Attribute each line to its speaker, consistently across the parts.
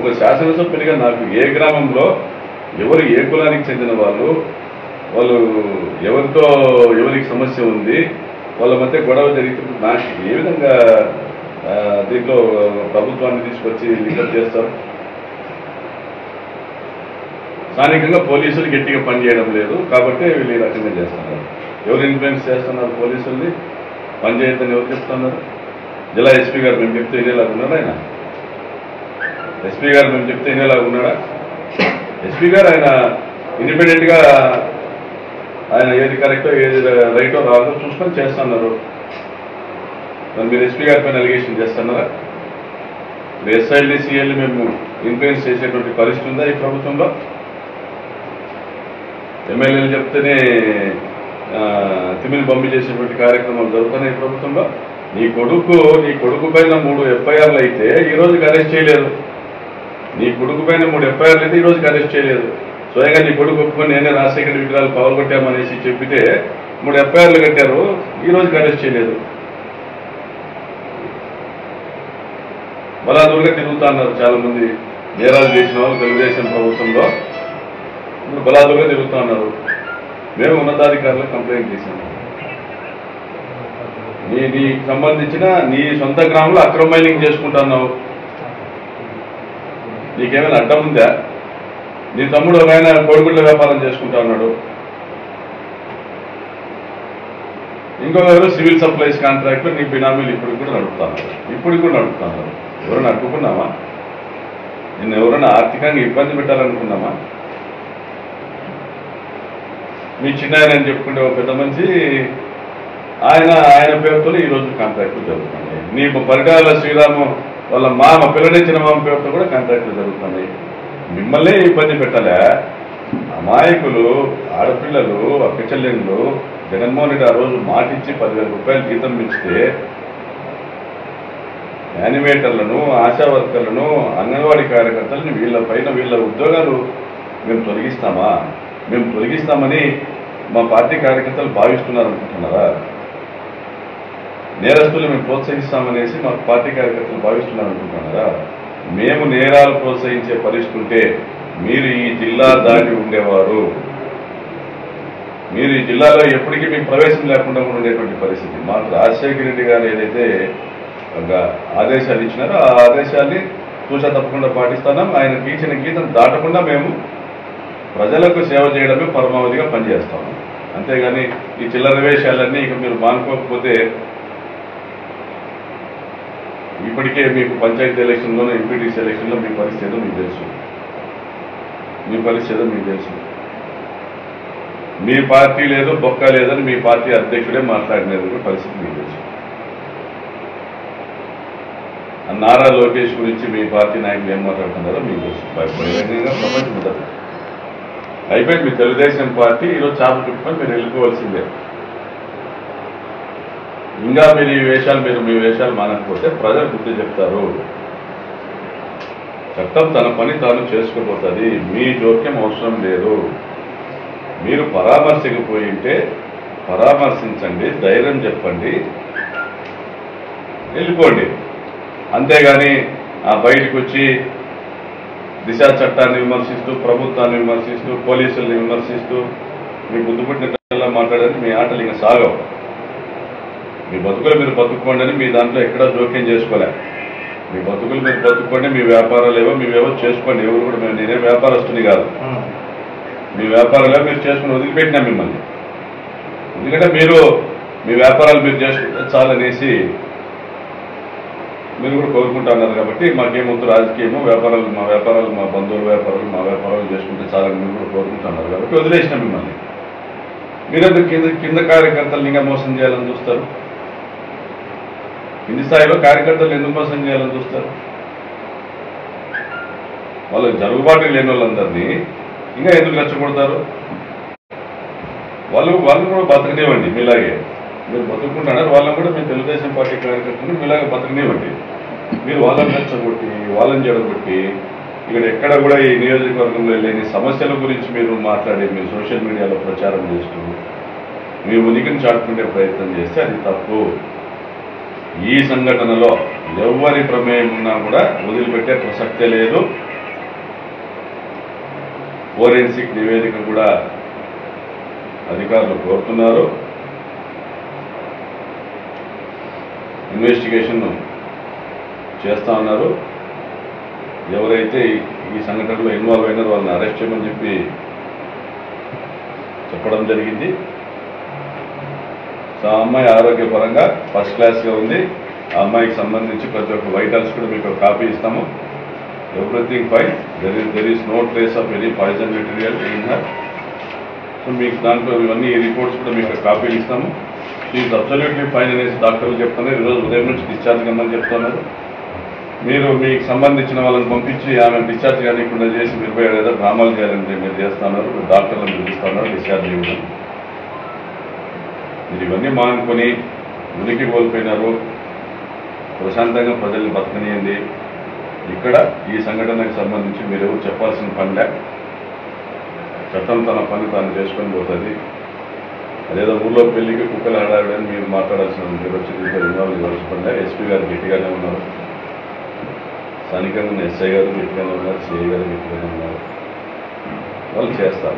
Speaker 1: ఒక శాసనసభ్యునిగా నాకు ఏ గ్రామంలో ఎవరు ఏ కులానికి చెందిన వాళ్ళు వాళ్ళు ఎవరితో ఎవరికి సమస్య ఉంది వాళ్ళ మధ్య గొడవ జరిగితే నాకు ఏ విధంగా ఆ, దీంట్లో ప్రభుత్వాన్ని తీసుకొచ్చి లింకప్ చేస్తారు స్థానికంగా పోలీసులు గట్టిగా పనిచేయడం లేదు కాబట్టి వీళ్ళు ఈ రకంగా చేస్తున్నారు ఎవరు ఇన్ఫ్లుయెన్స్ చేస్తున్నారు పోలీసుల్ని పనిచేయద్దని ఎవరు చెప్తున్నారు జిల్లా ఎస్పీ గారు మేము చెప్తే ఇనేలాగా ఉన్నాడా ఆయన ఎస్పీ గారు మేము చెప్తే ఇనేలాగా ఉన్నాడా ఎస్పీ గారు ఆయన ఇండిపెండెంట్గా ఆయన ఏది కరెక్టో ఏది రైటో రాదో చూసుకొని చేస్తున్నారు మరి మీరు ఎస్పీ గారి పైన అలిగేషన్ చేస్తున్నారా ఎస్ఐల్ని సిఎల్ని మేము ఇన్ఫ్లుయెన్స్ చేసేటువంటి పరిస్థితి ఉందా ఈ ప్రభుత్వంలో ఎమ్మెల్యేలు చెప్తేనే ఆ, తిమిని బొమ్మి చేసేటువంటి కార్యక్రమాలు జరుగుతున్నాయి ఈ ప్రభుత్వంలో నీ కొడుకు నీ కొడుకు పైన మూడు ఎఫ్ఐఆర్లు అయితే ఈ రోజుకి అరెస్ట్ చేయలేదు నీ కొడుకు పైన మూడు ఎఫ్ఐఆర్లు అయితే ఈ రోజుకి అరెస్ట్ చేయలేదు స్వయంగా నీ కొడుకు ఒప్పుకొని నేనే రాజశేఖర విగ్రహాలు పగలగొట్టామనేసి చెప్పితే మూడు ఎఫ్ఐఆర్లు కట్టారు ఈ రోజుకి అరెస్ట్ చేయలేదు బలాదూరుగా తిరుగుతా అన్నారు చాలా మంది నేరాలు చేసిన వాళ్ళు తెలుగుదేశం ప్రభుత్వంలో ఇప్పుడు బలాదూరుగా తిరుగుతా ఉన్నారు మేము ఉన్నతాధికారులకు కంప్లైంట్ చేశాము నీ నీకు సంబంధించిన నీ సొంత గ్రామంలో అక్రమ మైనింగ్ చేసుకుంటున్నావు నీకేమైనా అడ్డం ఉందా నీ తమ్ముడు ఒక ఆయన కోడిగుడ్ల వ్యాపారం చేసుకుంటా ఉన్నాడు ఇంకొకరు సివిల్ సప్లైస్ కాంట్రాక్ట్ నీ బినామీలు ఇప్పటికి కూడా నడుపుతున్నారు ఇప్పటికి కూడా నడుపుతున్నారు ఎవరైనా అడ్డుకున్నామా నిన్ను ఎవరైనా ఆర్థికంగా ఇబ్బంది పెట్టాలనుకున్నామా మీ చిన్న ఆయన అని చెప్పుకుంటే ఒక పెద్ద మనిషి ఆయన ఆయన పేరుతో ఈ రోజు కాంట్రాక్టులు జరుగుతున్నాయి నీ పరిటాల శ్రీరాము వాళ్ళ మామ పిల్లనిచ్చిన మామ పేరుతో కూడా కాంట్రాక్టులు జరుగుతున్నాయి మిమ్మల్ని ఇబ్బంది పెట్టలే అమాయకులు ఆడపిల్లలు అక్క చెల్లెళ్ళు జగన్మోహన్ రెడ్డి ఆ రోజు మాటిచ్చి పదివేల రూపాయలు జీతం పెంచితే యానిమేటర్లను ఆశా వర్కర్లను అంగన్వాడీ కార్యకర్తలను వీళ్ళ పైన వీళ్ళ ఉద్యోగాలు మేము తొలగిస్తామా మేము తొలగిస్తామని మా పార్టీ కార్యకర్తలు భావిస్తున్నారు అనుకుంటున్నారా నేరస్తులు మేము ప్రోత్సహిస్తామనేసి మా పార్టీ కార్యకర్తలు భావిస్తున్నారు అనుకుంటున్నారా మేము నేరాలు ప్రోత్సహించే పరిస్థితి ఉంటే మీరు ఈ జిల్లా దాటి ఉండేవారు మీరు ఈ జిల్లాలో ఎప్పటికీ మీకు ప్రవేశం లేకుండా కూడా ఉండేటువంటి పరిస్థితి మాకు రాజశేఖర రెడ్డి గారు ఏదైతే ఒక ఆదేశాలు ఇచ్చినారో ఆ ఆదేశాన్ని చూసా తప్పకుండా పాటిస్తున్నాం ఆయన గీచిన గీతం దాటకుండా మేము ప్రజలకు సేవ చేయడమే పరమావధిగా పనిచేస్తాము అంతేగాని ఈ చిల్లర వేషాలన్నీ ఇక మీరు మానుకోకపోతే ఇప్పటికే మీకు పంచాయతీ ఎలక్షన్లోనూ ఎంపీటీసీ ఎలక్షన్లో మీ పరిస్థితి ఏదో మీకు తెలుసు మీ పరిస్థితి ఏదో మీకు తెలుసు మీ పార్టీ లేదు బొక్క లేదని మీ పార్టీ అధ్యక్షుడే మాట్లాడినది పరిస్థితి మీకు తెలుసు ఆ నారా లోకేష్ గురించి మీ పార్టీ నాయకులు ఏం మాట్లాడుతున్నారో మీకు తెలుసు బహిరంగంగా ప్రపంచం ఉండదు అయిపోయింది మీ తెలుగుదేశం పార్టీ ఈరోజు చాప చుట్టుకొని మీరు వెళ్ళిపోవాల్సిందే ఇంకా మీరు ఈ వేషాలు మీరు మీ వేషాలు మానకపోతే ప్రజలు బుద్ధి చెప్తారు చట్టం తన పని తాను చేసుకోబోతుంది మీ జోక్యం అవసరం లేదు మీరు పరామర్శకు పోయి ఉంటే పరామర్శించండి ధైర్యం చెప్పండి వెళ్ళిపోండి అంతేగాని ఆ బయటకు వచ్చి దిశ చట్టాన్ని విమర్శిస్తూ ప్రభుత్వాన్ని విమర్శిస్తూ పోలీసుల్ని విమర్శిస్తూ మీ బుద్ధి పుట్టిన మాట్లాడని మీ ఆటలు ఇంకా సాగవు మీ బతుకులు మీరు బతుక్కోండి అని మీ దాంట్లో ఎక్కడా జోక్యం చేసుకోలే మీ బతుకులు మీరు బతుక్కోండి మీ వ్యాపారాలు ఏవో మీవేవో చేసుకోండి ఎవరు కూడా మేము నేనే వ్యాపారస్తుని కాదు మీ వ్యాపారాలు మీరు చేసుకుని వదిలిపెట్టినా మిమ్మల్ని ఎందుకంటే మీరు మీ వ్యాపారాలు మీరు చేసుకుంటే చాలనేసి మీరు కూడా కోరుకుంటున్నారు కాబట్టి మాకేమొద్దు రాజకీయము వ్యాపారాలు మా వ్యాపారాలు మా బంధువుల వ్యాపారాలు మా వ్యాపారాలు చేసుకుంటే చాలని మీరు కూడా కోరుకుంటున్నారు కాబట్టి వదిలేసిన మిమ్మల్ని మీరెందుకు కింద కింద కార్యకర్తలు ఇంకా మోసం చేయాలని చూస్తారు కింది స్థాయిలో కార్యకర్తలు ఎందుకు మోసం చేయాలని చూస్తారు వాళ్ళకి జరుగుబాటు లేని వాళ్ళందరినీ ఇంకా ఎందుకు రెచ్చగొడతారు వాళ్ళు వాళ్ళు కూడా బతకనివ్వండి మీలాగే మీరు బతుకుంటున్నారు వాళ్ళని కూడా మీ తెలుగుదేశం పార్టీ కార్యకర్తలు మీలాగే బతకనివ్వండి మీరు వాళ్ళని రెచ్చగొట్టి వాళ్ళని జడగొట్టి ఇక్కడ ఎక్కడ కూడా ఈ నియోజకవర్గంలో లేని సమస్యల గురించి మీరు మాట్లాడి మీరు సోషల్ మీడియాలో ప్రచారం చేస్తూ మీ ఉనికిని చాటుకునే ప్రయత్నం చేస్తే అది తప్పు ఈ సంఘటనలో ఎవరి ప్రమేయం ఉన్నా కూడా వదిలిపెట్టే ప్రసక్తే లేదు ఫోరెన్సిక్ నివేదిక కూడా అధికారులు కోరుతున్నారు ఇన్వెస్టిగేషన్ చేస్తా ఉన్నారు ఎవరైతే ఈ- ఈ సంఘటనలో ఇన్వాల్వ్ అయినారో వాళ్ళని అరెస్ట్ చేయమని చెప్పి చెప్పడం జరిగింది సో ఆ అమ్మాయి ఆరోగ్యపరంగా ఫస్ట్ క్లాస్గా ఉంది ఆ అమ్మాయికి సంబంధించి ప్రతి ఒక్క వైటల్స్ కూడా మీకు ఒక కాపీ ఇస్తాము everything fine there is there is no trace of any poison material in her so మీకు దాంట్లో ఇవన్నీ రిపోర్ట్స్ కూడా మీకు కాపీలు ఇస్తాము షీఈ్ అబ్సల్యూట్లీ ఫైన్ అనేసి డాక్టర్లు చెప్తున్నారు ఈరోజు ఉదయం నుంచి డిశ్చార్జ్ కమ్మని చెప్తున్నారు మీరు మీకు సంబంధించిన వాళ్ళని పంపించి ఆమె డిశ్చార్జ్ కానికుండా చేసి మీరు పోయి ఏదో డ్రామాలు చేయాలంటే మీరు చేస్తున్నారు మీరు డాక్టర్లను పిలుస్తున్నారు డిశ్చార్జ్ ఇవ్వడం మీరు ఇవన్నీ మానుకొని ఉనికి కోల్పోయినారు ప్రశాంతంగా ప్రజల్ని బతకనియండి ఇక్కడ ఈ సంఘటనకు సంబంధించి మీరు ఎవరు చెప్పాల్సిన పనిలే చట్టం తన పని తాను చేసుకొని పోతుంది అదేదో ఊళ్ళో పెళ్లికి కుక్కలు హడావిడని మీరు మాట్లాడాల్సిన మీరు వచ్చి దీంట్లో ఇన్వాల్వ్ ఇవ్వాల్సిన పనిలే ఎస్పీ గారు గట్టిగానే ఉన్నారు స్థానికంగా ఉన్న ఎస్ఐ గారు గట్టిగానే ఉన్నారు సిఐ గారు గట్టిగానే ఉన్నారు వాళ్ళు చేస్తారు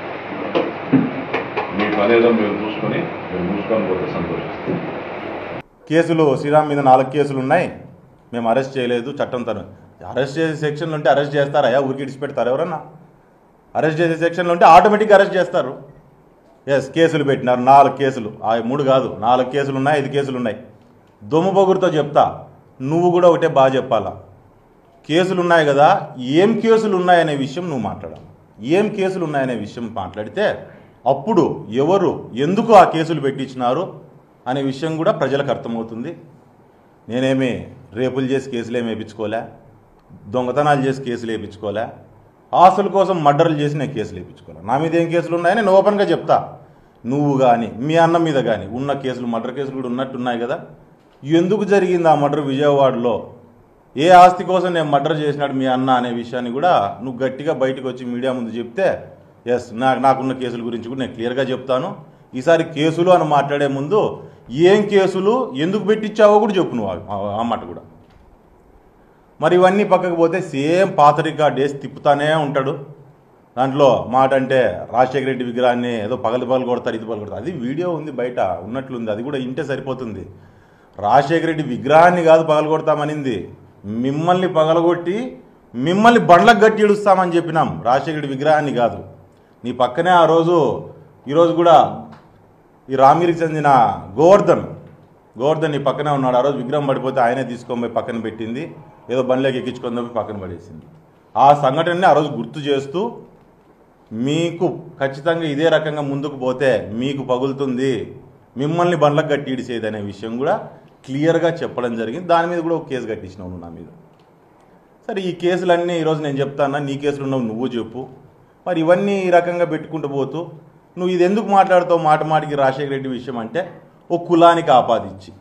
Speaker 1: మీ పని ఏదో మీరు చూసుకొని మీరు మూసుకొని పోతే సంతోషిస్తాం
Speaker 2: కేసులు శ్రీరామ్ మీద నాలుగు కేసులు ఉన్నాయి మేము అరెస్ట్ చేయలేదు చట్టం తను అరెస్ట్ చేసే సెక్షన్లు ఉంటే అరెస్ట్ చేస్తారయ్యా ఊరికి ఇడిచిపెడతారు ఎవరన్నా అరెస్ట్ చేసే సెక్షన్లు ఉంటే ఆటోమేటిక్గా అరెస్ట్ చేస్తారు ఎస్ కేసులు పెట్టినారు నాలుగు కేసులు ఆ మూడు కాదు నాలుగు కేసులు ఉన్నాయి ఐదు కేసులు ఉన్నాయి దొమ్ము పొగురుతో చెప్తా నువ్వు కూడా ఒకటే బాగా చెప్పాలా కేసులు ఉన్నాయి కదా ఏం కేసులు ఉన్నాయనే విషయం నువ్వు మాట్లాడాలి ఏం కేసులు ఉన్నాయనే విషయం మాట్లాడితే అప్పుడు ఎవరు ఎందుకు ఆ కేసులు పెట్టించినారు అనే విషయం కూడా ప్రజలకు అర్థమవుతుంది నేనేమి రేపులు చేసి కేసులు ఏమి వేయించుకోలే దొంగతనాలు చేసి కేసులు వేయించుకోలే ఆస్తుల కోసం మర్డర్లు చేసి నేను కేసులు వేయించుకోలే నా మీద ఏం కేసులు ఉన్నాయని నేను ఓపెన్గా చెప్తా నువ్వు కానీ మీ అన్న మీద కానీ ఉన్న కేసులు మర్డర్ కేసులు కూడా ఉన్నట్టున్నాయి కదా ఎందుకు జరిగింది ఆ మర్డర్ విజయవాడలో ఏ ఆస్తి కోసం నేను మర్డర్ చేసినాడు మీ అన్న అనే విషయాన్ని కూడా నువ్వు గట్టిగా బయటకు వచ్చి మీడియా ముందు చెప్తే ఎస్ నాకు నాకున్న కేసుల గురించి కూడా నేను క్లియర్గా చెప్తాను ఈసారి కేసులు అని మాట్లాడే ముందు ఏం కేసులు ఎందుకు పెట్టించావో కూడా చెప్పు నువ్వు ఆ- ఆ మాట కూడా మరి ఇవన్నీ పక్కకు పోతే సేమ్ పాత రికార్డ్ వేసి తిప్పుతానే ఉంటాడు దాంట్లో మాట అంటే రాజశేఖర రెడ్డి విగ్రహాన్ని ఏదో పగలు పగలు కొడతారు ఇది పగలు కొడతారు అది వీడియో ఉంది బయట ఉన్నట్లుంది అది కూడా ఇంటే సరిపోతుంది రాజశేఖర రెడ్డి విగ్రహాన్ని కాదు పగలు కొడతామనింది మిమ్మల్ని పగలగొట్టి మిమ్మల్ని బండ్లకు గట్టి ఇడుస్తామని చెప్పినాం రాజశేఖర రెడ్డి విగ్రహాన్ని కాదు నీ పక్కనే ఆ రోజు ఈరోజు కూడా ఈ రామగిరికి చెందిన గోవర్ధన్ గోవర్ధన్ నీ పక్కనే ఉన్నాడు ఆ రోజు విగ్రహం పడిపోతే ఆయనే తీసుకొని పోయి పక్కన పెట్టింది ఏదో బండ్లోకి ఎక్కించుకొని పోయి పక్కన పడేసింది ఆ సంఘటనని ఆ రోజు గుర్తు చేస్తూ మీకు ఖచ్చితంగా ఇదే రకంగా ముందుకు పోతే మీకు పగులుతుంది మిమ్మల్ని బండ్లకు కట్టి ఇడిసేది అనే విషయం కూడా క్లియర్గా చెప్పడం జరిగింది దాని మీద కూడా ఒక కేసు కట్టించినావు నువ్వు నా మీద సరే ఈ కేసులన్నీ ఈరోజు నేను చెప్తానా నీ కేసులు ఉన్నావు నువ్వు చెప్పు మరి ఇవన్నీ ఈ రకంగా పెట్టుకుంటూ పోతూ నువ్వు ఇది ఎందుకు మాట్లాడుతావు మాట మాటికి రాజశేఖర రెడ్డి విషయం అంటే ఒక కులానికి ఆపాదించి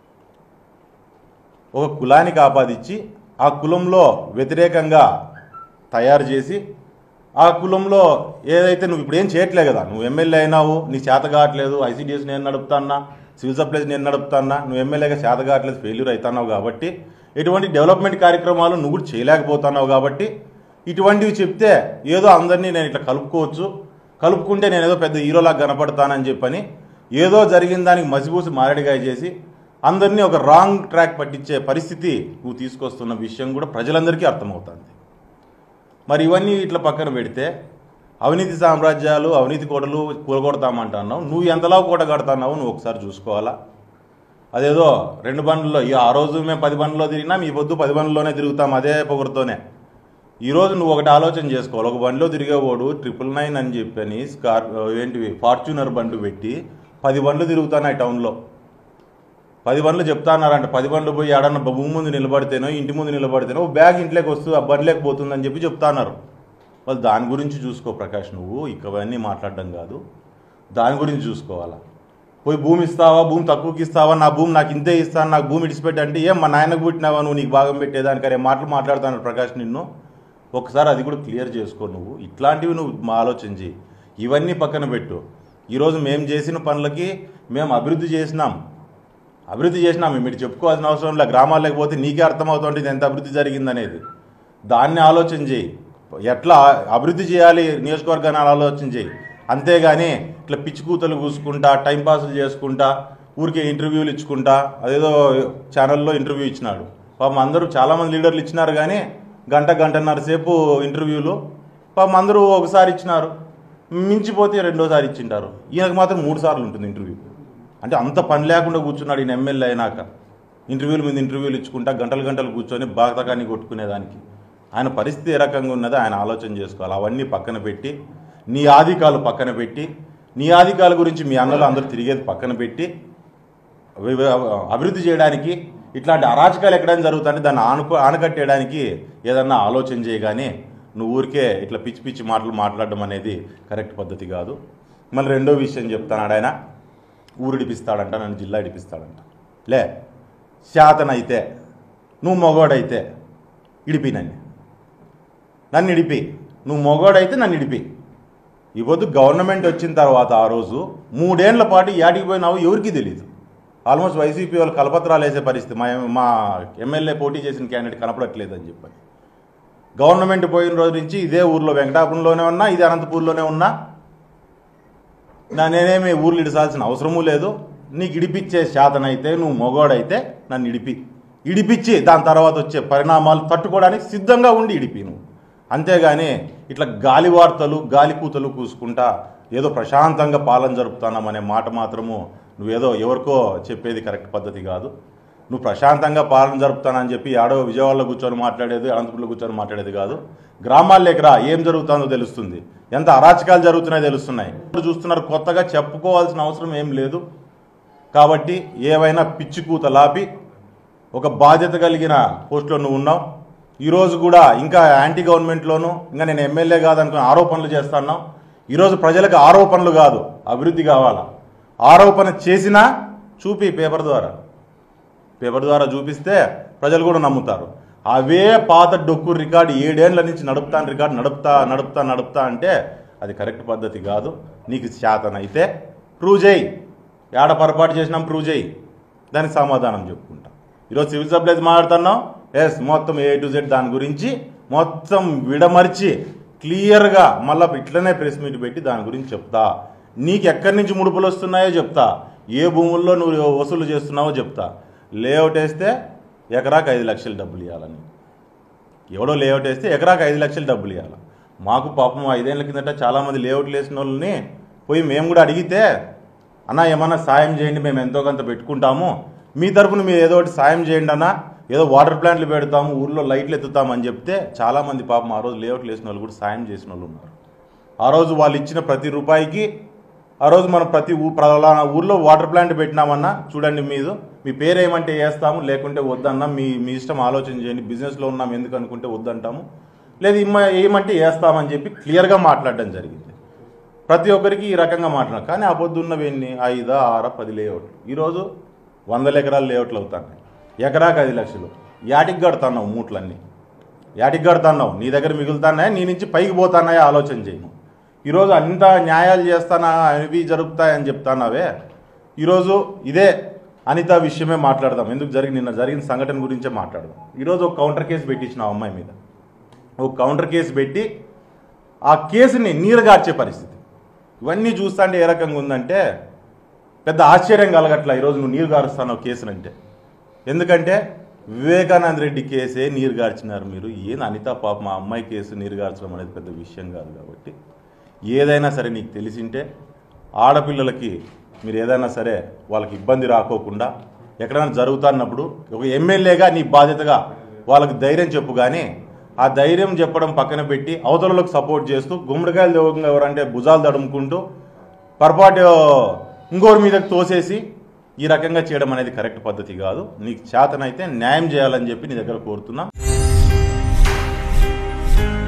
Speaker 2: ఒక కులానికి ఆపాదించి ఆ కులంలో వ్యతిరేకంగా తయారు చేసి ఆ కులంలో ఏదైతే నువ్వు ఇప్పుడు ఏం చేయట్లే కదా నువ్వు ఎమ్మెల్యే అయినావు నీ చేత కావట్లేదు ఐసీడీఎస్ నేను నడుపుతాన్నా సివిల్ సప్లైస్ నేను నడుపుతాన్నా నువ్వు ఎమ్మెల్యేగా చేత కావట్లేదు ఫెయిల్యూర్ అవుతున్నావు కాబట్టి ఎటువంటి డెవలప్మెంట్ కార్యక్రమాలు నువ్వు కూడా చేయలేకపోతున్నావు కాబట్టి ఇటువంటివి చెప్తే ఏదో అందరినీ నేను ఇట్లా కలుపుకోవచ్చు కలుపుకుంటే నేను ఏదో పెద్ద హీరోలాగా కనపడతానని చెప్పని ఏదో జరిగిన దానికి మసిపూసి మారడిగాయ చేసి అందరినీ ఒక రాంగ్ ట్రాక్ పట్టించే పరిస్థితి నువ్వు తీసుకొస్తున్న విషయం కూడా ప్రజలందరికీ అర్థమవుతుంది మరి ఇవన్నీ ఇట్లా పక్కన పెడితే అవినీతి సామ్రాజ్యాలు అవినీతి కోటలు కూలగొడతామంటున్నావు నువ్వు ఎంతలా కోట కడతాన్నావు నువ్వు ఒకసారి చూసుకోవాలా అదేదో రెండు బండ్లలో ఈ ఆ రోజు మేము పది బండ్లలో తిరిగినా మీ పొద్దు పది బండ్లలోనే తిరుగుతాం అదే పొగరుతోనే ఈరోజు నువ్వు ఒకటి ఆలోచన చేసుకోవాలి ఒక బండిలో తిరిగేవాడు ట్రిపుల్ నైన్ అని చెప్పని స్కార్ ఏంటివి ఫార్చ్యూనర్ బండ్లు పెట్టి పది బండ్లు తిరుగుతున్నాయి టౌన్లో పది బండ్లు చెప్తాన్నారంట పది బండ్లు పోయి ఏడన్న భూమి ముందు నిలబడితేనో ఇంటి ముందు నిలబడితేనో ఓ బ్యాగ్ ఇంట్లోకి వస్తూ ఆ బండ్లేకి పోతుందని చెప్పి చెప్తాన్నారు వాళ్ళు దాని గురించి చూసుకో ప్రకాష్ నువ్వు ఇకవన్నీ మాట్లాడడం కాదు దాని గురించి చూసుకోవాలా పోయి భూమి ఇస్తావా భూమి తక్కువకి ఇస్తావా నా భూమి నాకు ఇంతే ఇస్తాను నాకు భూమి ఇడిచిపెట్టి అంటే ఏం మా నాయనకు పుట్టినావా నువ్వు నీకు భాగం పెట్టేదానికి అనే మాటలు మాట్లాడుతాను ప్రకాష్ నిన్ను ఒకసారి అది కూడా క్లియర్ చేసుకో నువ్వు ఇట్లాంటివి నువ్వు మా ఆలోచన చేయి ఇవన్నీ పక్కన పెట్టు ఈరోజు మేము చేసిన పనులకి మేము అభివృద్ధి చేసినాం అభివృద్ధి చేసినాం మీరు చెప్పుకోవాల్సిన అవసరం లేదు గ్రామాల్లోకి పోతే నీకే అర్థమవుతుంది ఇది ఎంత అభివృద్ధి జరిగిందనేది దాన్ని ఆలోచన చేయి ఎట్లా అభివృద్ధి చేయాలి నియోజకవర్గాన్ని ఆలోచన చేయి అంతేగాని ఇట్లా పిచ్చి కూతలు కూసుకుంటా టైంపాస్లు చేసుకుంటా ఊరికే ఇంటర్వ్యూలు ఇచ్చుకుంటా అదేదో ఛానల్లో ఇంటర్వ్యూ ఇచ్చినాడు పాపం అందరూ చాలామంది లీడర్లు ఇచ్చినారు కానీ గంట గంటన్నర సేపు ఇంటర్వ్యూలు పాపం అందరూ ఒకసారి ఇచ్చినారు మించిపోతే రెండోసారి ఇచ్చింటారు ఈయనకు మాత్రం మూడు సార్లు ఉంటుంది ఇంటర్వ్యూ అంటే అంత పని లేకుండా కూర్చున్నాడు ఈయన ఎమ్మెల్యే అయినాక ఇంటర్వ్యూల మీద ఇంటర్వ్యూలు ఇచ్చుకుంటా గంటలు గంటలు కూర్చొని బాధకాన్ని కొట్టుకునేదానికి ఆయన పరిస్థితి ఏ రకంగా ఉన్నదో ఆయన ఆలోచన చేసుకోవాలి అవన్నీ పక్కన పెట్టి నీ ఆధికాలు పక్కన పెట్టి నీ ఆధికాల గురించి మీ అన్నలు అందరూ తిరిగేది పక్కన పెట్టి వి- వి- అభివృద్ధి చేయడానికి ఇట్లాంటి అరాచకాలు ఎక్కడైనా జరుగుతుంటే దాన్ని ఆనుకో ఆనకట్టేయడానికి ఏదన్నా ఆలోచన చేయగానే నువ్వు ఊరికే ఇట్లా పిచ్చి పిచ్చి మాటలు మాట్లాడడం అనేది కరెక్ట్ పద్ధతి కాదు మళ్ళీ రెండో విషయం చెప్తాడు ఆయన ఊరు ఇడిపిస్తాడంట నన్ను జిల్లా ఇడిపిస్తాడంట లే శాతనైతే నువ్వు మొగోడైతే ఇడిపి నన్ను నన్ను ఇడిపి నువ్వు మొగోడైతే నన్ను ఇడిపి ఈ పొద్దు గవర్నమెంట్ వచ్చిన తర్వాత ఆ రోజు మూడేళ్ల పాటు యాడికి పోయినావు ఎవరికీ తెలియదు ఆల్మోస్ట్ వైసీపీ వాళ్ళు కలపత్రాలు వేసే పరిస్థితి మా మా ఎమ్మెల్యే పోటీ చేసిన క్యాండిడేట్ కనపడట్లేదు అని చెప్పని గవర్నమెంట్ పోయిన రోజు నుంచి ఇదే ఊర్లో వెంకటాపురంలోనే ఉన్నా ఇదే అనంతపూర్లోనే ఉన్నా నా నేనేమి ఊర్లు ఇడిసాల్సిన అవసరమూ లేదు నీకు ఇడిపిచ్చే శాతనైతే నువ్వు మొగోడైతే నన్ను ఇడిపి ఇడిపిచ్చి దాని తర్వాత వచ్చే పరిణామాలు తట్టుకోవడానికి సిద్ధంగా ఉండి ఇడిపి నువ్వు అంతేగాని ఇట్లా గాలి వార్తలు గాలి కూతలు కూసుకుంటా ఏదో ప్రశాంతంగా పాలన జరుపుతున్నామనే మాట మాత్రము నువ్వేదో ఎవరికో చెప్పేది కరెక్ట్ పద్ధతి కాదు నువ్వు ప్రశాంతంగా పాలన జరుపుతానని చెప్పి ఆడో విజయవాడలో కూర్చొని మాట్లాడేది అనంతపురంలో కూర్చొని మాట్లాడేది కాదు గ్రామాల్లోకి రా ఏం జరుగుతుందో తెలుస్తుంది ఎంత అరాచకాలు జరుగుతున్నాయో తెలుస్తున్నాయి ఇప్పుడు చూస్తున్నారు కొత్తగా చెప్పుకోవాల్సిన అవసరం ఏం లేదు కాబట్టి ఏవైనా పిచ్చి కూత లాపి ఒక బాధ్యత కలిగిన పోస్టులో నువ్వు ఉన్నావు ఈరోజు కూడా ఇంకా యాంటీ గవర్నమెంట్లోను ఇంకా నేను ఎమ్మెల్యే కాదనుకుని ఆరోపణలు చేస్తున్నావు ఈరోజు ప్రజలకు ఆరోపణలు కాదు అభివృద్ధి కావాలా ఆరోపణ చేసినా చూపి పేపర్ ద్వారా పేపర్ ద్వారా చూపిస్తే ప్రజలు కూడా నమ్ముతారు అవే పాత డొక్కు రికార్డు ఏడేళ్ల నుంచి నడుపుతాను రికార్డు నడుపుతా నడుపుతా నడుపుతా అంటే అది కరెక్ట్ పద్ధతి కాదు నీకు శాతనైతే ప్రూవ్ చేయి ఏడ పొరపాటు చేసినాం ప్రూవ్ చేయి దానికి సమాధానం చెప్పుకుంటా ఈరోజు సివిల్ సప్లైస్ మాట్లాడుతున్నాం ఎస్ మొత్తం ఏ టు జెడ్ దాని గురించి మొత్తం విడమర్చి క్లియర్గా మళ్ళీ ఇట్లనే ప్రెస్ మీట్ పెట్టి దాని గురించి చెప్తా నీకు ఎక్కడి నుంచి ముడుపులు వస్తున్నాయో చెప్తా ఏ భూముల్లో నువ్వు వసూలు చేస్తున్నావో చెప్తా లేఅవుట్ వేస్తే ఎకరాకు ఐదు లక్షలు డబ్బులు ఇవ్వాలని ఎవడో లేఅవుట్ వేస్తే ఎకరాకు ఐదు లక్షలు డబ్బులు ఇవ్వాలి మాకు పాపం ఐదేళ్ల కిందట చాలామంది లేఅవుట్లు వేసిన వాళ్ళని పోయి మేము కూడా అడిగితే అన్న ఏమన్నా సాయం చేయండి మేము ఎంతో కొంత పెట్టుకుంటాము మీ తరపున మీరు ఏదో ఒకటి సాయం చేయండి అన్న ఏదో వాటర్ ప్లాంట్లు పెడతాము ఊర్లో లైట్లు ఎత్తుతాము అని చెప్తే చాలామంది పాపం ఆ రోజు లేఅవుట్లు వేసిన వాళ్ళు కూడా సాయం చేసిన వాళ్ళు ఉన్నారు ఆ రోజు వాళ్ళు ఇచ్చిన ప్రతి రూపాయికి ఆ రోజు మనం ప్రతి ఊ ప్రలానా ఊర్లో వాటర్ ప్లాంట్ పెట్టినామన్నా చూడండి మీరు మీ పేరు ఏమంటే వేస్తాము లేకుంటే వద్దన్నా మీ మీ ఇష్టం ఆలోచన చేయండి బిజినెస్లో ఉన్నాం ఎందుకు అనుకుంటే వద్దంటాము లేదు ఇమ్మ ఏమంటే వేస్తామని చెప్పి క్లియర్గా మాట్లాడడం జరిగింది ప్రతి ఒక్కరికి ఈ రకంగా మాట్లాడారు కానీ ఆ పొద్దున్నవి ఎన్ని ఐదా ఆరా పది లేఅవుట్లు ఈరోజు వందల ఎకరాలు లేఅవుట్లు అవుతున్నాయి ఎకరాకి ఐదు లక్షలు యాటికి కడుతున్నావు మూట్లన్నీ యాటికి కడుతున్నావు నీ దగ్గర మిగులుతున్నాయా నీ నుంచి పైకి పోతున్నాయా ఆలోచన చేయను ఈరోజు అంత న్యాయాలు చేస్తానా అవి జరుగుతాయని చెప్తానావే ఈరోజు ఇదే అనిత విషయమే మాట్లాడదాం ఎందుకు జరిగి నిన్న జరిగిన సంఘటన గురించే మాట్లాడదాం ఈరోజు ఒక కౌంటర్ కేసు పెట్టించిన ఆ అమ్మాయి మీద ఒక కౌంటర్ కేసు పెట్టి ఆ కేసుని నీరుగార్చే పరిస్థితి ఇవన్నీ చూస్తాంటే ఏ రకంగా ఉందంటే పెద్ద ఆశ్చర్యం కలగట్ల ఈరోజు నువ్వు నీరు గారుస్తున్నావు కేసునంటే ఎందుకంటే వివేకానంద రెడ్డి కేసే నీరు గార్చినారు మీరు ఏంది అనిత పాప మా అమ్మాయి కేసు నీరు గార్చడం అనేది పెద్ద విషయం కాదు కాబట్టి ఏదైనా సరే నీకు తెలిసింటే ఆడపిల్లలకి మీరు ఏదైనా సరే వాళ్ళకి ఇబ్బంది రాకోకుండా ఎక్కడైనా జరుగుతున్నప్పుడు ఒక ఎమ్మెల్యేగా నీ బాధ్యతగా వాళ్ళకి ధైర్యం చెప్పు కానీ ఆ ధైర్యం చెప్పడం పక్కన పెట్టి అవతలకు సపోర్ట్ చేస్తూ గుమ్మడికాయలు దేవంగా ఎవరంటే భుజాలు తడుముకుంటూ పొరపాటు ఇంకోరి మీదకి తోసేసి ఈ రకంగా చేయడం అనేది కరెక్ట్ పద్ధతి కాదు నీకు చేతనైతే న్యాయం చేయాలని చెప్పి నీ దగ్గర కోరుతున్నా